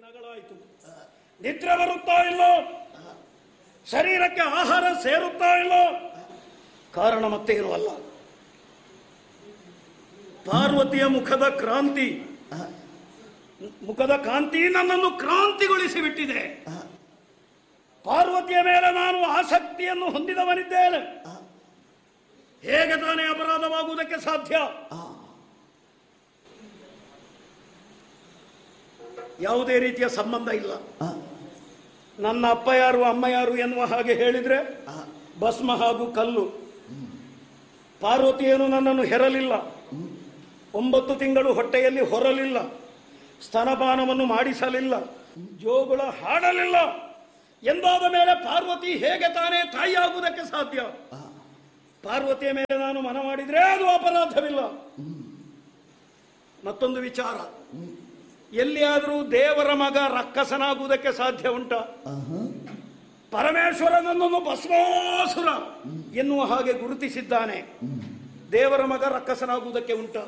ದಿನಗಳಾಯಿತು ನಿದ್ರೆ ಬರುತ್ತಾ ಇಲ್ಲ ಶರೀರಕ್ಕೆ ಆಹಾರ ಸೇರುತ್ತಾ ಇಲ್ಲ ಕಾರಣ ಮತ್ತೇನು ಅಲ್ಲ ಪಾರ್ವತಿಯ ಮುಖದ ಕ್ರಾಂತಿ ಮುಖದ ಕಾಂತಿ ನನ್ನನ್ನು ಕ್ರಾಂತಿಗೊಳಿಸಿ ಬಿಟ್ಟಿದೆ ಪಾರ್ವತಿಯ ಮೇಲೆ ನಾನು ಆಸಕ್ತಿಯನ್ನು ಹೊಂದಿದವನಿದ್ದೇನೆ ಹೇಗೆ ತಾನೇ ಅಪರಾಧವಾಗುವುದಕ್ಕೆ ಸಾಧ್ಯ ಯಾವುದೇ ರೀತಿಯ ಸಂಬಂಧ ಇಲ್ಲ ನನ್ನ ಅಪ್ಪ ಯಾರು ಅಮ್ಮ ಯಾರು ಎನ್ನುವ ಹಾಗೆ ಹೇಳಿದ್ರೆ ಭಸ್ಮ ಹಾಗೂ ಕಲ್ಲು ಪಾರ್ವತಿಯೇನು ನನ್ನನ್ನು ಹೆರಲಿಲ್ಲ ಒಂಬತ್ತು ತಿಂಗಳು ಹೊಟ್ಟೆಯಲ್ಲಿ ಹೊರಲಿಲ್ಲ ಸ್ತನಪಾನವನ್ನು ಮಾಡಿಸಲಿಲ್ಲ ಜೋಗುಳ ಹಾಡಲಿಲ್ಲ ಎಂದಾದ ಮೇಲೆ ಪಾರ್ವತಿ ಹೇಗೆ ತಾನೇ ತಾಯಿಯಾಗುವುದಕ್ಕೆ ಸಾಧ್ಯ ಪಾರ್ವತಿಯ ಮೇಲೆ ನಾನು ಮನ ಮಾಡಿದ್ರೆ ಅದು ಅಪರಾಧವಿಲ್ಲ ಮತ್ತೊಂದು ವಿಚಾರ ಎಲ್ಲಿಯಾದರೂ ದೇವರ ಮಗ ರಕ್ಕಸನಾಗುವುದಕ್ಕೆ ಸಾಧ್ಯ ಉಂಟ ಪರಮೇಶ್ವರನನ್ನು ಭಸ್ಮಾಸುರ ಎನ್ನುವ ಹಾಗೆ ಗುರುತಿಸಿದ್ದಾನೆ ದೇವರ ಮಗ ರಕ್ಕಸನಾಗುವುದಕ್ಕೆ ಉಂಟ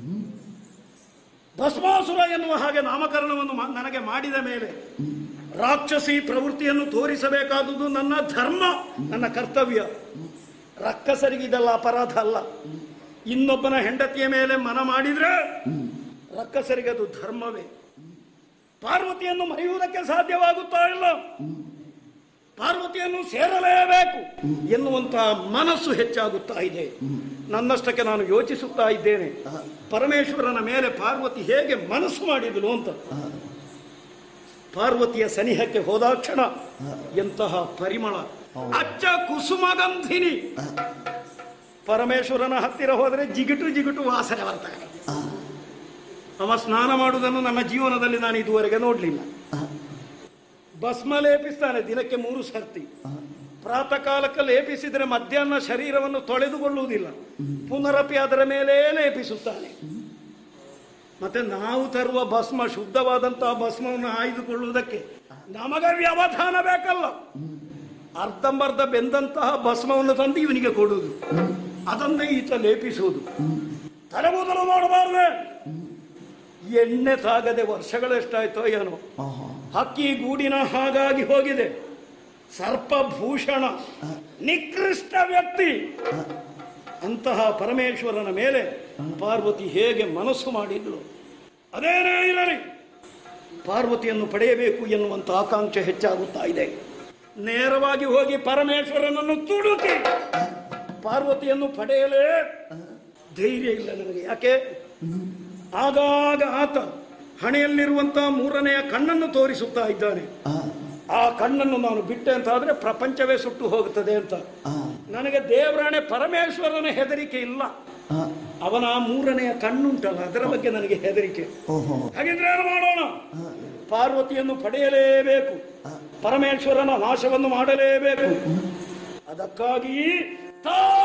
ಭಸ್ಮಾಸುರ ಎನ್ನುವ ಹಾಗೆ ನಾಮಕರಣವನ್ನು ಮಾ- ನನಗೆ ಮಾಡಿದ ಮೇಲೆ ರಾಕ್ಷಸಿ ಪ್ರವೃತ್ತಿಯನ್ನು ತೋರಿಸಬೇಕಾದುದು ನನ್ನ ಧರ್ಮ ನನ್ನ ಕರ್ತವ್ಯ ರಕ್ಕಸರಿಗೆ ಇದೆಲ್ಲ ಅಪರಾಧ ಅಲ್ಲ ಇನ್ನೊಬ್ಬನ ಹೆಂಡತಿಯ ಮೇಲೆ ಮನ ಮಾಡಿದ್ರೆ ರಕ್ಕಸರಿಗೆ ಅದು ಧರ್ಮವೇ ಪಾರ್ವತಿಯನ್ನು ಮರೆಯುವುದಕ್ಕೆ ಸಾಧ್ಯವಾಗುತ್ತಾ ಇಲ್ಲ ಪಾರ್ವತಿಯನ್ನು ಸೇರಲೇಬೇಕು ಎನ್ನುವಂತಹ ಮನಸ್ಸು ಹೆಚ್ಚಾಗುತ್ತಾ ಇದೆ ನನ್ನಷ್ಟಕ್ಕೆ ನಾನು ಯೋಚಿಸುತ್ತಾ ಇದ್ದೇನೆ ಪರಮೇಶ್ವರನ ಮೇಲೆ ಪಾರ್ವತಿ ಹೇಗೆ ಮನಸ್ಸು ಮಾಡಿದಳು ಅಂತ ಪಾರ್ವತಿಯ ಸನಿಹಕ್ಕೆ ಹೋದಾಕ್ಷಣ ಎಂತಹ ಪರಿಮಳ ಅಚ್ಚ ಕುಸುಮಗಂಧಿನಿ ಪರಮೇಶ್ವರನ ಹತ್ತಿರ ಹೋದರೆ ಜಿಗಿಟು ಜಿಗಿಟು ವಾಸನೆ ಬರ್ತಾರೆ ಅವ ಸ್ನಾನ ಮಾಡುವುದನ್ನು ನನ್ನ ಜೀವನದಲ್ಲಿ ನಾನು ಇದುವರೆಗೆ ನೋಡಲಿಲ್ಲ ಭಸ್ಮ ಲೇಪಿಸ್ತಾನೆ ದಿನಕ್ಕೆ ಮೂರು ಸರ್ತಿ ಪ್ರಾತಃ ಕಾಲಕ್ಕೆ ಲೇಪಿಸಿದರೆ ಮಧ್ಯಾಹ್ನ ಶರೀರವನ್ನು ತೊಳೆದುಕೊಳ್ಳುವುದಿಲ್ಲ ಪುನರಪಿ ಅದರ ಮೇಲೆ ಲೇಪಿಸುತ್ತಾನೆ ಮತ್ತೆ ನಾವು ತರುವ ಭಸ್ಮ ಶುದ್ಧವಾದಂತಹ ಭಸ್ಮವನ್ನು ಆಯ್ದುಕೊಳ್ಳುವುದಕ್ಕೆ ನಮಗೆ ವ್ಯವಧಾನ ಬೇಕಲ್ಲ ಅರ್ಧಂಬರ್ಧ ಬೆಂದಂತಹ ಭಸ್ಮವನ್ನು ತಂದು ಇವನಿಗೆ ಕೊಡುವುದು ಅದನ್ನೇ ಈತ ಲೇಪಿಸುವುದು ತಲೆಮೂದಲು ಮಾಡಬಾರ್ದೆ ಎಣ್ಣೆ ತಾಗದೆ ವರ್ಷಗಳೆಷ್ಟಾಯ್ತೋ ಏನೋ ಹಕ್ಕಿ ಗೂಡಿನ ಹಾಗಾಗಿ ಹೋಗಿದೆ ಸರ್ಪಭೂಷಣ ನಿಕೃಷ್ಟ ವ್ಯಕ್ತಿ ಅಂತಹ ಪರಮೇಶ್ವರನ ಮೇಲೆ ಪಾರ್ವತಿ ಹೇಗೆ ಮನಸ್ಸು ಮಾಡಿದ್ಳು ಅದೇನೇ ಇರಲಿ ಪಾರ್ವತಿಯನ್ನು ಪಡೆಯಬೇಕು ಎನ್ನುವಂತ ಆಕಾಂಕ್ಷೆ ಹೆಚ್ಚಾಗುತ್ತಾ ಇದೆ ನೇರವಾಗಿ ಹೋಗಿ ಪರಮೇಶ್ವರನನ್ನು ತುಡುಕಿ ಪಾರ್ವತಿಯನ್ನು ಪಡೆಯಲೇ ಧೈರ್ಯ ಇಲ್ಲ ನನಗೆ ಯಾಕೆ ಆಗಾಗ ಆತ ಹಣೆಯಲ್ಲಿರುವಂತಹ ಮೂರನೆಯ ಕಣ್ಣನ್ನು ತೋರಿಸುತ್ತಾ ಇದ್ದಾನೆ ಆ ಕಣ್ಣನ್ನು ನಾನು ಬಿಟ್ಟೆ ಅಂತ ಆದ್ರೆ ಪ್ರಪಂಚವೇ ಸುಟ್ಟು ಹೋಗುತ್ತದೆ ಅಂತ ನನಗೆ ದೇವರಾಣೆ ಪರಮೇಶ್ವರನ ಹೆದರಿಕೆ ಇಲ್ಲ ಅವನ ಆ ಮೂರನೆಯ ಕಣ್ಣುಂಟಲ್ಲ ಅದರ ಬಗ್ಗೆ ನನಗೆ ಹೆದರಿಕೆ ಓಹೋ ಹಾಗಿದ್ರೆ ಏನು ಮಾಡೋಣ ಪಾರ್ವತಿಯನ್ನು ಪಡೆಯಲೇಬೇಕು ಪರಮೇಶ್ವರನ ನಾಶವನ್ನು ಮಾಡಲೇಬೇಕು ಅದಕ್ಕಾಗಿ ತಾ